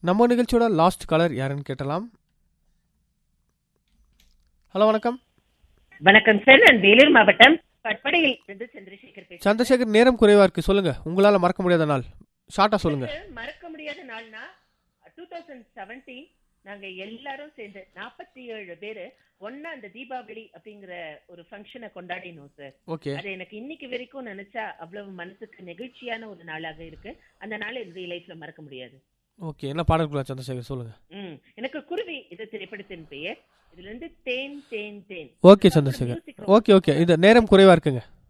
நம்ம நிகழ்ச்சியோட last colour யாருன்னு கேட்டலாம் ஹலோ வணக்கம் வணக்கம் சார் நான் வேலூர் மாவட்டம் பட்படையில் இருந்து சந்திரசேகர் பேசுறேன் சந்திரசேகர் நேரம் குறைவா இருக்கு சொல்லுங்க உங்களால மறக்க முடியாத நாள் ஷார்ட்டா சொல்லுங்க மறக்க முடியாத நாள்னா டூ தௌசண்ட் செவன்டீன் நாங்க எல்லாரும் சேர்ந்து நாற்பத்தி ஏழு பேரு ஒன்னா அந்த தீபாவளி அப்படிங்கிற ஒரு ஃபங்க்ஷனை கொண்டாடினோம் சார் ஓகே அது எனக்கு இன்னைக்கு வரைக்கும் நினைச்சா அவ்வளவு மனசுக்கு நெகிழ்ச்சியான ஒரு நாளாக இருக்கு அந்த நாள் என்னுடைய லைஃப்ல மறக்க முடியாது ஓகே என்ன பாடல்குள்ள சந்திரசேகர் சொல்லுங்க ம் எனக்கு குருவி இது திரைப்படத்தின் பெயர் இதுல இருந்து தேன் தேன் தேன் ஓகே சந்திரசேகர் ஓகே ஓகே இது நேரம் குறைவா இருக்குங்க